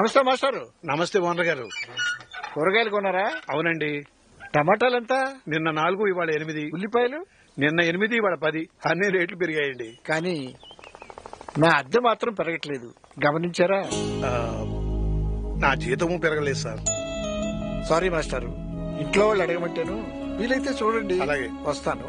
నమస్తే మాస్టారు నమస్తే ఓనర్ గారు కూరగాయలు కొన్నారా అవునండి టమాటాలు ఎంత నిన్న నాలుగు ఇవాళ ఎనిమిది ఉల్లిపాయలు నిన్న ఎనిమిది ఇవాళ పది అన్ని రేట్లు పెరిగాయండి కానీ నా అద్దె మాత్రం పెరగట్లేదు గమనించారా ఆ, నా జీతము పెరగలేదు సార్ సారీ మాస్టారు ఇంట్లో వాళ్ళు అడగమంటాను వీలైతే చూడండి అలాగే. వస్తాను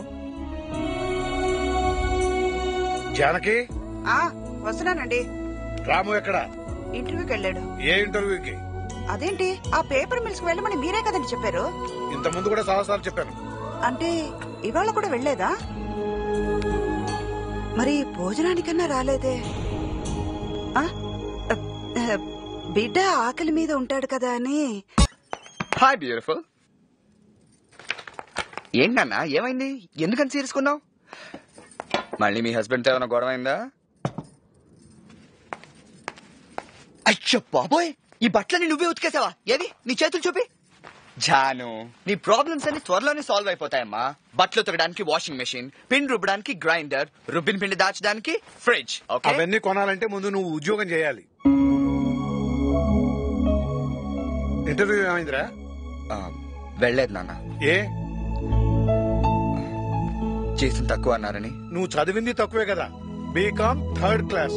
జానకి ఆ వస్తున్నానండి రాము ఎక్కడ ఇంటర్వ్యూకి వెళ్ళాడు ఏ ఇంటర్వ్యూకి అదేంటి ఆ పేపర్ మిల్స్ కి వెళ్ళమని మీరే కదండి చెప్పారు ఇంత ముందు కూడా చాలాసార్లు చెప్పాను అంటే ఇవాళ కూడా వెళ్ళలేదా మరి భోజనానికన్నా రాలేదే ఆ? ఆ, బిడ్డ ఆకలి మీద ఉంటాడు కదా అని హాయ్ బ్యూటిఫుల్ ఏంటన్నా ఏమైంది ఎందుకని సీరియస్కున్నావు మళ్ళీ మీ హస్బెండ్తో ఏమైనా గొడవ అయిందా అయ్యో బాబోయ్ ఈ బట్టలని నువ్వే ఉతికేసావా ఏది నీ చేతులు చూపి జాను నీ ప్రాబ్లమ్స్ అన్ని త్వరలోనే సాల్వ్ అయిపోతాయమ్మా బట్టలు ఉతకడానికి వాషింగ్ మెషిన్ పిండి రుబ్బడానికి గ్రైండర్ రుబ్బిన పిండి దాచడానికి ఫ్రిడ్జ్ ఓకే అవన్నీ కొనాలంటే ముందు నువ్వు ఉద్యోగం చేయాలి ఇంటర్వ్యూ ఏమైందిరా ఆ, వెళ్ళలేదు నాన్న ఏ జీతం తక్కువ అన్నారని నువ్వు చదివింది తక్కువే కదా BCom third class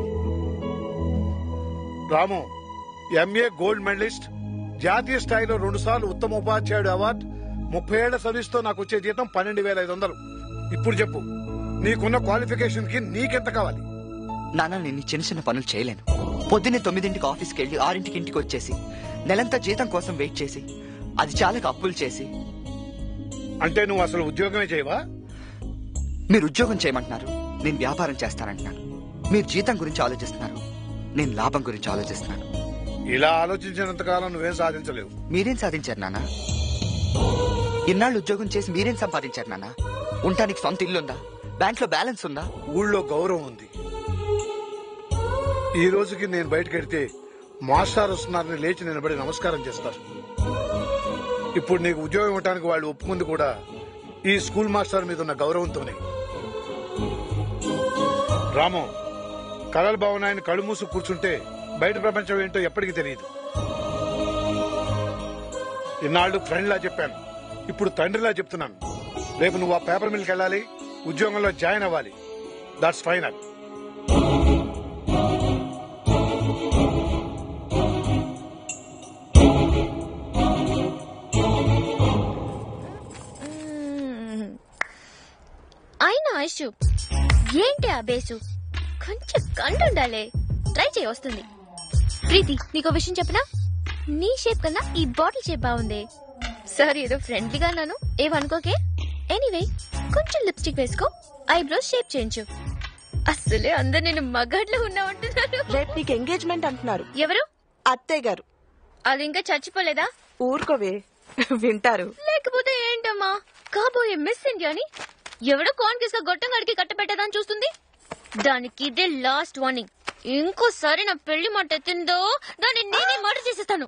Ramu MA gold medalist జాతీయ స్థాయిలో రెండు సార్లు ఉత్తమ ఉపాధ్యాయుడు అవార్డు ముప్పై ఏళ్ల సర్వీస్ తో నాకు వచ్చే జీతం పన్నెండు వేల ఐదు వందలు ఇప్పుడు చెప్పు నీకున్న క్వాలిఫికేషన్ కి నీకెంత కావాలి నాన్న నేను ఈ చిన్న చిన్న పనులు చేయలేను పొద్దున్నే తొమ్మిదింటికి ఆఫీస్కి వెళ్ళి ఆరింటికి ఇంటికి వచ్చేసి నెలంతా జీతం కోసం వెయిట్ చేసి అది చాలా అప్పులు చేసి అంటే నువ్వు అసలు ఉద్యోగమే చేయవా మీరు ఉద్యోగం చేయమంటున్నారు నేను వ్యాపారం చేస్తానంటున్నాను మీరు జీతం గురించి ఆలోచిస్తున్నారు నేను లాభం గురించి ఆలోచిస్తున్నాను ఇలా ఆలోచించినంత కాలం నువ్వేం సాధించలేవు మీరేం సాధించారు నాన్న ఇన్నాళ్ళు ఉద్యోగం చేసి మీరేం సంపాదించారు నాన్న ఉండటానికి సొంత ఇల్లుందా బ్యాంక్ లో బ్యాలెన్స్ ఉందా ఊళ్ళో గౌరవం ఉంది ఈ రోజుకి నేను బయటకు వెడితే మాస్టర్ వస్తున్నారని లేచి నిలబడి నమస్కారం చేస్తారు ఇప్పుడు నీకు ఉద్యోగం ఇవ్వడానికి వాళ్ళు ఒప్పుకుంది కూడా ఈ స్కూల్ మాస్టర్ మీద ఉన్న గౌరవంతోనే రాము కలల భవనాయని కళ్ళు మూసు కూర్చుంటే బయట ప్రపంచం ఏంటో ఎప్పటికీ తెలియదు ఇన్నాళ్ళు ఫ్రెండ్లా చెప్పాను ఇప్పుడు తండ్రిలా చెప్తున్నాను రేపు నువ్వు ఆ పేపర్ మిల్కి వెళ్ళాలి ఉద్యోగంలో జాయిన్ అవ్వాలి దట్స్ ఫైనల్ అయినా ఐషు ఏంటి ఆ బేసు కొంచెం కండుండాలే ట్రై చేయి వస్తుంది ప్రీతి నీకో విషయం చెప్పనా నీ షేప్ కన్నా ఈ బాటిల్ షేప్ బాగుంది సరే ఏదో ఫ్రెండ్లీగా అన్నాను ఏమనుకోకే ఎనీవే కొంచెం లిప్స్టిక్ వేసుకో ఐబ్రోస్ షేప్ చేయించు అసలే అందరు నేను మగాడ్లో ఉన్నా ఉంటున్నారు రేపు నీకు ఎంగేజ్మెంట్ అంటున్నారు ఎవరు అత్తయ్య గారు అది ఇంకా చచ్చిపోలేదా ఊరుకోవే వింటారు లేకపోతే ఏంటమ్మా కాబోయే మిస్ ఇండియాని ఎవడో కాన్ఫ్యూస్ గా గొట్టం గడికి కట్టబెట్టదని చూస్తుంది దానికి ఇదే లాస్ట్ వార్నింగ్ ఇంకోసారి నా పెళ్లి మాట ఎత్తిందో దాన్ని నేనే మర్డర్ చేసేస్తాను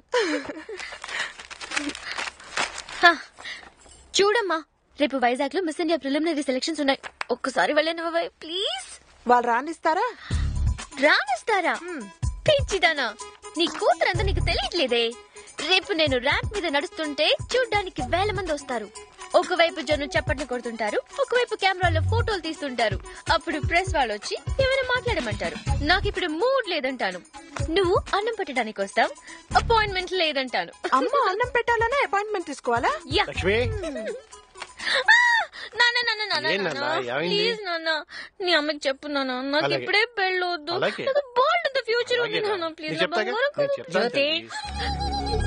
హ, చూడమ్మా రేపు వైజాగ్ లో మిస్ ఇండియా ప్రిలిమినరీ సెలక్షన్స్ ఉన్నాయి ఒక్కసారి వెళ్ళను ప్లీజ్ వాళ్ళు రానిస్తారా రానిస్తారా పిచ్చిదానా నీ కూతురంతా నీకు తెలియట్లేదే రేపు నేను ర్యాంప్ మీద నడుస్తుంటే చూడ్డానికి వేల మంది వస్తారు ఒకవైపు జనం చప్పట్లు కొడుతుంటారు ఒకవైపు కెమెరాలో ఫోటోలు తీస్తుంటారు అప్పుడు ప్రెస్ వాళ్ళు వచ్చి ఏమైనా మాట్లాడమంటారు నాకు ఇప్పుడు మూడ్ లేదంటాను నువ్వు అన్నం పెట్టడానికి వస్తావు అపాయింట్మెంట్ లేదంటాను అమ్మ అన్నం పెట్టాలనే అపాయింట్మెంట్ తీసుకోవాలా యా లక్ష్మి ఆ! నాన్న, నాన్న, నాన్న, ఏం నాన్న? నాన్న. ఏమైంది? ప్లీజ్ నాన్న నీ అమ్మకి చెప్పు నాన్న నాకు అలాగే. ఇప్పుడే పెళ్ళొద్దు అలాగే. నాకు బోల్డ్ అంత ఫ్యూచర్ ఉంది అలాగే నాన్న నాన్న. ప్లీజ్ నేను చెప్తాగా? నేను చెప్తాను జ్యోతి. తల్లి.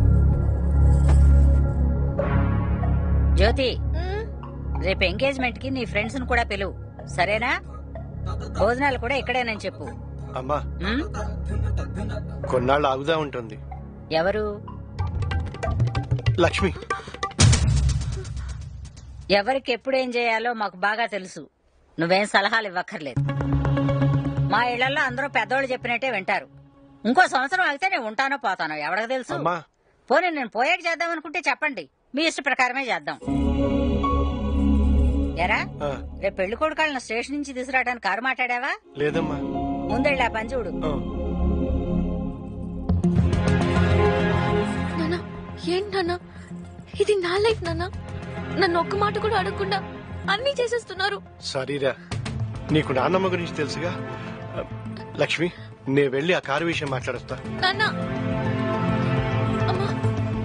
జ్యోతి రేపు ఎంగేజ్మెంట్ కి నీ ఫ్రెండ్స్ ను కూడా పిలువు సరేనా భోజనాలు కూడా ఇక్కడేనని చెప్పు అమ్మా ఉమ్? కొన్నాళ్ళు ఆగుదా ఉంటుంది ఎవరు లక్ష్మి ఎవరికి ఎప్పుడు ఏం చేయాలో మాకు బాగా తెలుసు నువ్వేం సలహాలు ఇవ్వక్కర్లేదు మా ఇళ్లలో అందరూ పెద్దోళ్ళు చెప్పినట్టే వింటారు ఇంకో సంవత్సరం ఆగితే నేను ఉంటానో పోతానో ఎవరికి తెలుసు అమ్మా పోనీ నేను పోయాక చేద్దాం అనుకుంటే చెప్పండి మీ ఇష్ట ప్రకారమే చేద్దాం ఎరా ఆ, రేపు పెళ్లి కొడుకాళ్ళని స్టేషన్ నుంచి తీసుకురావడానికి కారు మాట్లాడావా లేదమ్మా ముందెళ్ళి ఆ పని చూడు ఆ. ఏంటి నాన్న ఇది నా లైఫ్ నాన్న నన్ను ఒక్క మాట కూడా అడగకుండా అన్ని చేసేస్తున్నారు సారీరా నీకు నాన్నమ్మ గురించి తెలుసుగా లక్ష్మి నేను వెళ్ళి ఆ కారు విషయం మాట్లాడొస్తా నాన్న అమ్మా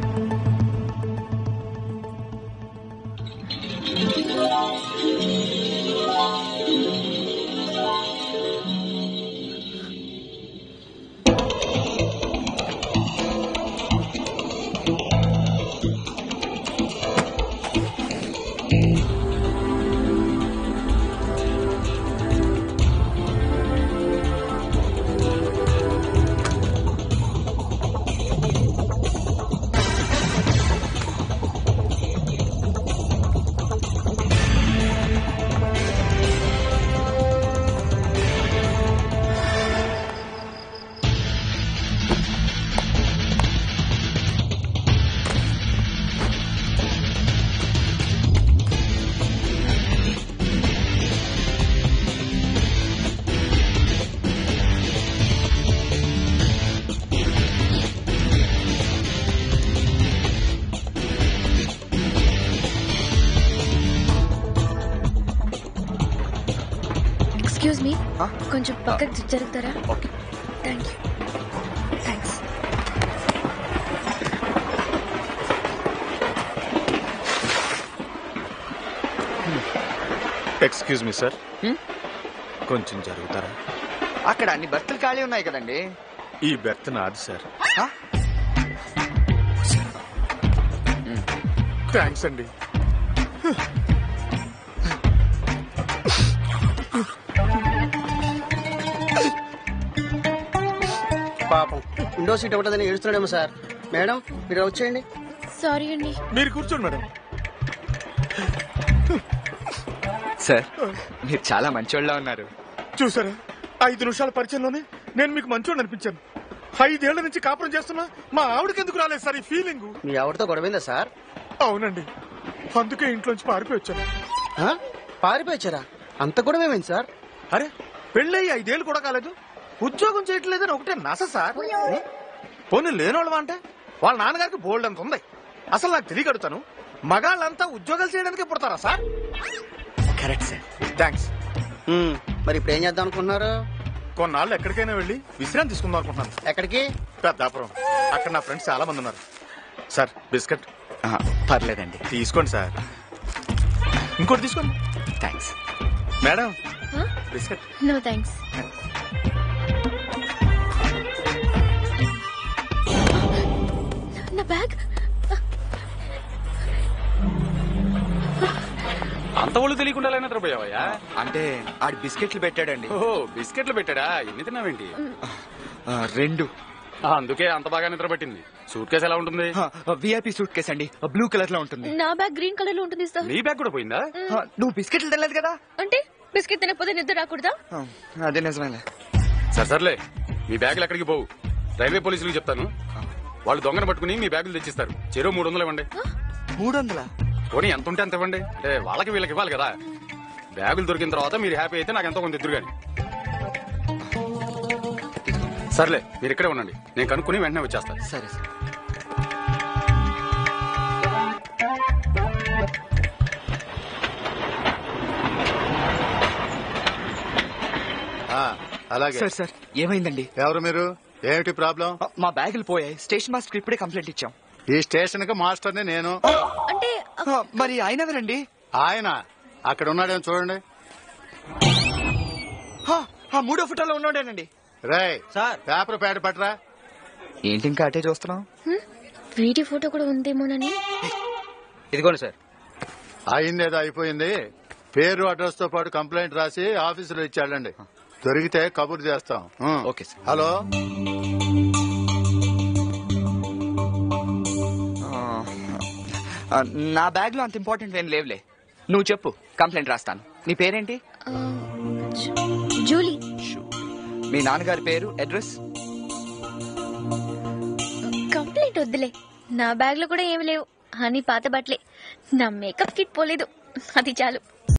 ఎక్స్క్యూజ్ మీ Huh? కొంచెం పక్కకి జరుగుతారా okay thank you thanks excuse me sir Hmm? కొంచెం జరుగుతారా అక్కడ అన్ని బర్తులు ఖాళీ ఉన్నాయి కదండి ఈ బెర్త్ నాది సార్ ఆ? థ్యాంక్స్ అండి పాపం విండో సీట్ ఒకటదని ఏడుస్తున్నాడేమో సార్ మేడం మీరు వచ్చేయండి సారీ అండి మీరు కూర్చోండి మేడం సార్ మీరు చాలా మంచోళ్ళ ఉన్నారు చూసారా ఐదు నిమిషాల పరిచయంలోనే నేను మీకు మంచోడు అనిపించాను ఐదేళ్ల నుంచి కాపురం చేస్తున్నా మా ఆవిడకి ఎందుకు రాలేదు సార్ ఈ ఫీలింగ్ మీ ఆవిడతో గొడవైందా సార్ అవునండి అందుకే ఇంట్లోంచి పారిపోయి వచ్చాను ఆ? పారిపోయారా అంత గొడవ ఏమైంది సార్ అరే పెళ్ళయి ఐదేళ్లు కూడా కాలేదు ఉద్యోగం చేయట్లేదని ఒకటే నస సార్ పోనీ లేనోళ్ళవా అంటే వాళ్ళ నాన్నగారికి బోల్డ్ అంత ఉంది అసలు నాకు తెలియగడుతాను మగాళ్ళంతా ఉద్యోగాలు చేయడానికి పుడతారా సార్ కరెక్ట్ సార్ థ్యాంక్స్ ఉమ్, మరి ఇప్పుడు ఏం చేద్దాం అనుకుంటున్నారు కొన్నాళ్ళు ఎక్కడికైనా వెళ్ళి విశ్రాంతి తీసుకుందాం అనుకుంటున్నాను ఎక్కడికి పెద్దాపురం అక్కడ నా ఫ్రెండ్స్ చాలా మంది ఉన్నారు సార్ బిస్కెట్ పర్లేదండి తీసుకోండి సార్ ఇంకోటి తీసుకోండి thanks madam Huh? Biscuit no thanks నా బ్యాగ్ అంత ఒళ్ళు తెలియకుండా నిద్రపోయావయ్యా అంటే ఆడి బిస్కెట్లు పెట్టాడండి ఓహో బిస్కెట్లు పెట్టాడా ఎన్ని తిన్నావేంటి ఆ, రెండు అందుకే అంత బాగా నిద్ర పట్టింది సూట్ కేసు ఎలా ఉంటుంది విఐపి సూట్ కేస్ అండి బ్లూ కలర్ లో ఉంటుంది నా బ్యాగ్ గ్రీన్ కలర్ లో ఉంటుంది సార్ నీ బ్యాగ్ కూడా పోయిందా ఆ, నువ్వు బిస్కెట్లు తినలేదు కదా అంటే బిస్కెట్ తినకపోతే నిద్ర రాకూడదా ఆ, అదే నిజమేలే సరే సర్లే మీ బ్యాగులు ఎక్కడికి పోవు రైల్వే పోలీసులకు చెప్తాను వాళ్ళు దొంగను పట్టుకుని మీ బ్యాగులు తెచ్చిస్తారు చెరువు మూడు వందలు ఇవ్వండి మూడు వందల పోనీ ఎంత ఉంటే అంత ఇవ్వండి అంటే వాళ్ళకి వీళ్ళకి ఇవ్వాలి కదా బ్యాగులు దొరికిన తర్వాత మీరు హ్యాపీ అయితే నాకు ఎంతో కొంత ఇద్దరు కానీ సర్లే మీరు ఇక్కడే ఉండండి నేను కనుక్కుని వెంటనే వచ్చేస్తాను సరే సార్ అలాగే సార్ సార్ ఏమైందండి ఎవరు మీరు ఏమిటి ప్రాబ్లం ఆ, మా బ్యాగులు పోయాయి స్టేషన్ మాస్టర్ ఇప్పుడే కంప్లైంట్ ఇచ్చాం ఈ స్టేషన్ కి మాస్టర్ ని నేను అంటే ఆ, మరి ఆయన ఎవరండి ఆయన అక్కడ ఉన్నాడేమో చూడండి ఆ, ఆ మూడో ఫోటోలో ఉన్నాడేనండి రేయ్ సార్ పేపర్ ప్యాడ్ పట్టరా ఏంటి ఇంకా అటే చూస్తున్నాం హ్మ్? వీడి ఫోటో కూడా ఉందేమోనని ఇదిగోండి సార్ అయిందేదో అయిపోయింది పేరు అడ్రస్ తో పాటు కంప్లైంట్ రాసి ఆఫీసులో ఇచ్చాడండి దొరికితే కబుర్ చేస్తాం ఉం. Okay sir. హలో ఆ, ఆ, నా బ్యాగ్ లో అంత ఇంపార్టెంట్ ఏం లేవులే నువ్వు చెప్పు కంప్లైంట్ రాస్తాను నీ పేరేంటి ఆ, జూ- జూలీ మీ నాన్నగారి పేరు అడ్రస్ కంప్లైంట్ వద్దులే నా బ్యాగ్ లో కూడా ఏమి లేవు అని పాత బట్టలే నా మేకప్ కిట్ పోలేదు అది చాలు